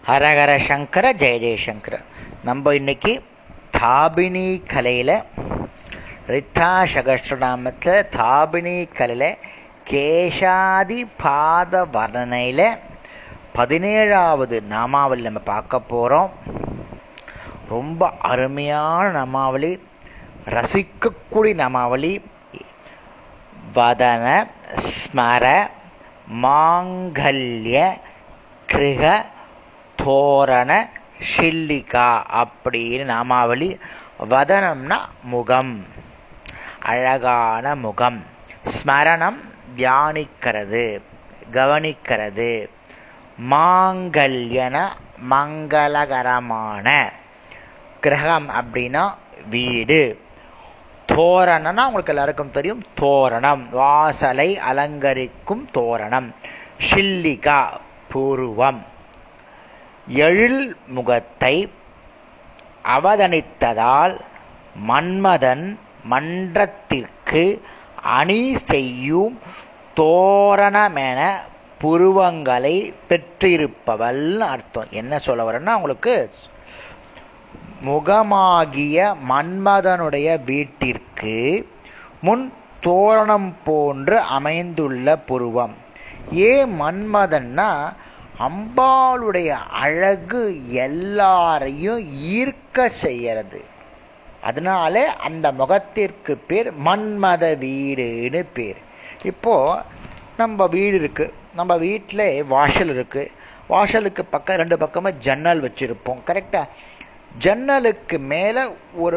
ஹரஹர சங்கர ஜெய ஜெயசங்கர நம்ம இன்னைக்கு தாபினி கலையில் ரித்தா சகஸ்ரநாமத்தில் தாபினி கலையில் கேஷாதி பாத வர்ணனையில் பதினேழாவது நாமாவளி நம்ம பார்க்க போகிறோம் ரொம்ப அருமையான நாமாவளி ரசிக்கக்கூடிய நாமாவளி வதன ஸ்மர மாங்கல்ய கிருக தோரண ஷில்லிகா அப்படின்னு நாமாவளி வதனம்னா முகம் அழகான முகம் ஸ்மரணம் தியானிக்கிறது கவனிக்கிறது மாங்கல்யன மங்களகரமான கிரகம் அப்படின்னா வீடு தோரணம்னா உங்களுக்கு எல்லாருக்கும் தெரியும் தோரணம் வாசலை அலங்கரிக்கும் தோரணம் ஷில்லிகா பூர்வம் எழில் முகத்தை அவதனித்ததால் மன்மதன் மன்றத்திற்கு அணி செய்யும் தோரணமென புருவங்களை பெற்றிருப்பவள் அர்த்தம் என்ன சொல்ல வரேன்னா உங்களுக்கு முகமாகிய மன்மதனுடைய வீட்டிற்கு முன் தோரணம் போன்று அமைந்துள்ள புருவம் ஏன் மன்மதன்னா அம்பாளுடைய அழகு எல்லாரையும் ஈர்க்க செய்யறது அதனால அந்த முகத்திற்கு பேர் மன்மத வீடுன்னு பேர் இப்போ நம்ம வீடு இருக்கு நம்ம வீட்டில் வாசல் இருக்கு வாசலுக்கு பக்கம் ரெண்டு பக்கமாக ஜன்னல் வச்சிருப்போம் கரெக்டா ஜன்னலுக்கு மேலே ஒரு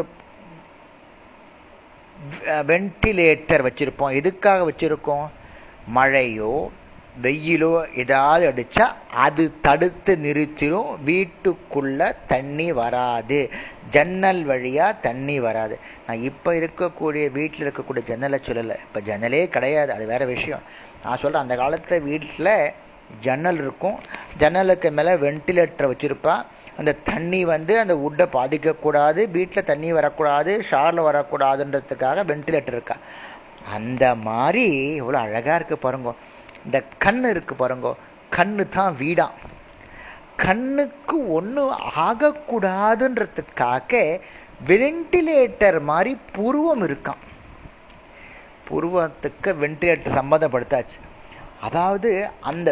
வென்டிலேட்டர் வச்சிருப்போம் எதுக்காக வச்சிருக்கோம் மழையோ வெயிலோ ஏதாவது அடிச்சா அது தடுத்து நிறுத்திடும் வீட்டுக்குள்ள தண்ணி வராது ஜன்னல் வழியா தண்ணி வராது நான் இப்ப இருக்கக்கூடிய வீட்டில் இருக்கக்கூடிய ஜன்னலை சொல்லலை இப்ப ஜன்னலே கிடையாது அது வேற விஷயம் நான் சொல்றேன் அந்த காலத்துல வீட்டில் ஜன்னல் இருக்கும் ஜன்னலுக்கு மேல வென்டிலேட்டர் வச்சிருப்பான் அந்த தண்ணி வந்து அந்த உட்டை பாதிக்கக்கூடாது வீட்டில் தண்ணி வரக்கூடாது ஷாரில் வரக்கூடாதுன்றதுக்காக வென்டிலேட்டர் இருக்கா அந்த மாதிரி இவ்வளோ அழகாக இருக்கு பாருங்க இந்த கண் இருக்கு பாருங்க கண்ணு தான் வீடா கண்ணுக்கு ஒன்றும் ஆகக்கூடாதுன்றதுக்காக வென்டிலேட்டர் மாதிரி புருவம் இருக்கான் புருவத்துக்கு வென்டிலேட்டர் சம்மந்தப்படுத்தாச்சு அதாவது அந்த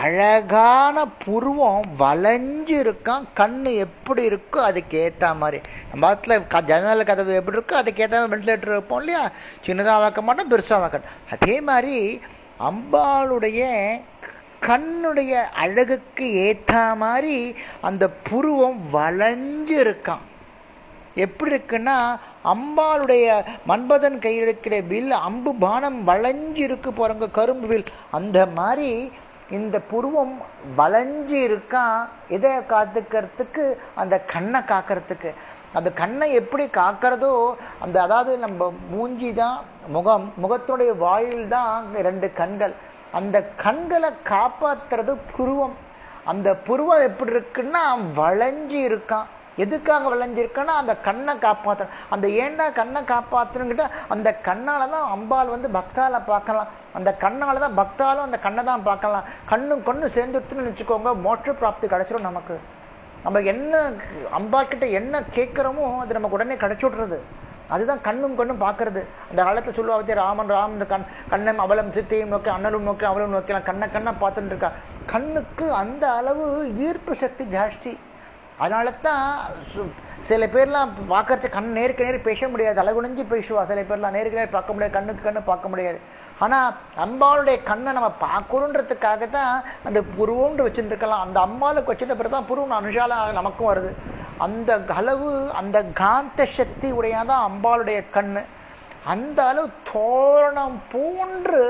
அழகான புருவம் வளைஞ்சு இருக்கான் கண்ணு எப்படி இருக்கோ அதுக்கு ஏற்ற மாதிரி நம்ம இடத்துல ஜன்னல் கதவு எப்படி இருக்கோ அதுக்கு ஏற்ற மாதிரி வென்டிலேட்டர் வைப்போம் இல்லையா சின்னதாக வைக்க மாட்டோம் பெருசாக வைக்க அதே மாதிரி அம்பாளுடைய கண்ணுடைய அழகுக்கு ஏற்ற மாதிரி அந்த புருவம் வளைஞ்சு இருக்கான் எப்படி இருக்குன்னா அம்பாளுடைய மன்மதன் கையில் இருக்கிற வில் அம்பு பானம் வளைஞ்சு இருக்கு போறங்க கரும்பு வில் அந்த மாதிரி இந்த புருவம் வளைஞ்சு இருக்கான் எதை காத்துக்கிறதுக்கு அந்த கண்ணை காக்கிறதுக்கு அந்த கண்ணை எப்படி காக்கிறதோ அந்த அதாவது நம்ம மூஞ்சி தான் முகம் முகத்தினுடைய வாயில் தான் ரெண்டு கண்கள் அந்த கண்களை காப்பாத்துறது புருவம் அந்த புருவம் எப்படி இருக்குன்னா வளைஞ்சு இருக்கான் எதுக்காக விளைஞ்சிருக்குன்னா அந்த கண்ணை காப்பாற்றணும் அந்த ஏண்டா கண்ணை காப்பாற்றணுங்கிட்ட அந்த கண்ணால தான் அம்பாள் வந்து பக்தால பார்க்கலாம் அந்த கண்ணால தான் பக்தாலும் அந்த கண்ணை தான் பார்க்கலாம் கண்ணும் கண்ணு சேர்ந்துட்டுன்னு வச்சுக்கோங்க மோட்ச பிராப்தி கிடைச்சிடும் நமக்கு நம்ம என்ன அம்பா கிட்ட என்ன கேட்குறோமோ அது நமக்கு உடனே கிடைச்சி விட்றது அதுதான் கண்ணும் கண்ணும் பார்க்கறது அந்த காலத்தை சொல்லுவாங்க ராமன் ராமன் கண் கண்ணம் அவலம் சித்தையும் நோக்கி அண்ணலும் நோக்கி அவளும் நோக்கலாம் கண்ணை கண்ணை பார்த்துட்டு இருக்கா கண்ணுக்கு அந்த அளவு ஈர்ப்பு சக்தி ஜாஸ்தி அதனால தான் சில பேர்லாம் பார்க்கறது கண் நேருக்கு நேர் பேச முடியாது அழகுணிஞ்சு பேசுவா சில பேர்லாம் நேருக்கு நேர் பார்க்க முடியாது கண்ணுக்கு கண்ணு பார்க்க முடியாது ஆனால் அம்பாளுடைய கண்ணை நம்ம பார்க்கணுன்றதுக்காக தான் அந்த புருவம்னு வச்சுட்டு இருக்கலாம் அந்த அம்பாளுக்கு வச்சுட்ட பிறகு தான் புருவம் அனுஷால நமக்கும் வருது அந்த அளவு அந்த காந்த சக்தி உடையாதான் அம்பாளுடைய கண்ணு அந்த அளவு தோரணம் போன்று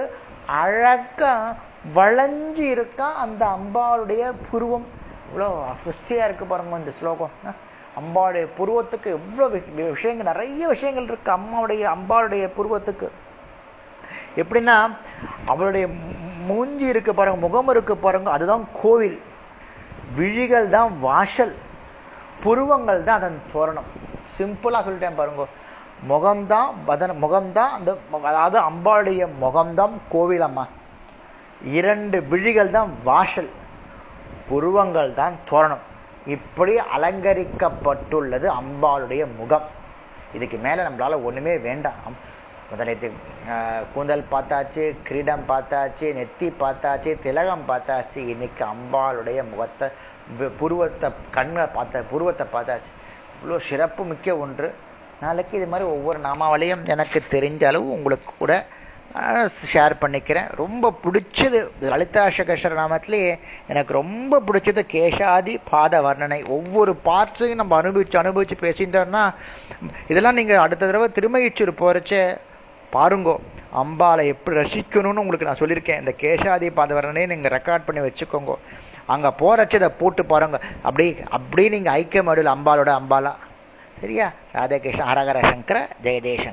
அழகா வளைஞ்சு இருக்கான் அந்த அம்பாளுடைய புருவம் இவ்வளோ புஷ்டியாக இருக்கு பாருங்க இந்த ஸ்லோகம் அம்பாவுடைய புருவத்துக்கு எவ்வளோ விஷயங்கள் நிறைய விஷயங்கள் இருக்கு அம்மாவுடைய அம்பாளுடைய புருவத்துக்கு எப்படின்னா அவளுடைய மூஞ்சி இருக்கு பாருங்க முகம் இருக்கு பாருங்க அதுதான் கோவில் விழிகள் தான் வாசல் புருவங்கள் தான் அதன் தோரணம் சிம்பிளாக சொல்லிட்டேன் பாருங்க முகம்தான் பதன முகம்தான் அந்த அதாவது அம்பாளுடைய முகம்தான் கோவில் அம்மா இரண்டு விழிகள் தான் வாசல் புருவங்கள் தான் தோரணம் இப்படி அலங்கரிக்கப்பட்டுள்ளது அம்பாளுடைய முகம் இதுக்கு மேல நம்மளால ஒண்ணுமே வேண்டாம் முதலத்து கூந்தல் பார்த்தாச்சு கிரீடம் பார்த்தாச்சு நெத்தி பார்த்தாச்சு திலகம் பார்த்தாச்சு இன்னைக்கு அம்பாளுடைய முகத்தை வி- புருவத்தை கண்ணை பார்த்த புருவத்தை பார்த்தாச்சு இவ்வளோ சிறப்பு மிக்க ஒன்று நாளைக்கு இது மாதிரி ஒவ்வொரு நாமாவளியும் எனக்கு தெரிஞ்ச அளவு உங்களுக்கு கூட ஷேர் பண்ணிக்கிறேன் ரொம்ப பிடிச்சது லலிதா சகஸ்வர நாமத்திலேயே எனக்கு ரொம்ப பிடிச்சது கேஷாதி பாத வர்ணனை ஒவ்வொரு பார்ட்ஸையும் நம்ம அனுபவிச்சு அனுபவிச்சு பேசிட்டோம்னா இதெல்லாம் நீங்க அடுத்த தடவை திருமயிச்சூர் போறச்சே பாருங்கோ அம்பாலை எப்படி ரசிக்கணும்னு உங்களுக்கு நான் சொல்லியிருக்கேன் இந்த கேஷாதி பாத வர்ணனையை நீங்க ரெக்கார்ட் பண்ணி வச்சுக்கோங்க அங்க போறச்ச இதை போட்டு பாருங்க அப்படி அப்படி நீங்க ஐக்கியம் அடையில் அம்பாலோட அம்பாலா சரியா ராதகிருஷ்ண ஹரஹர சங்கர ஜெய ஜெயசங்கர்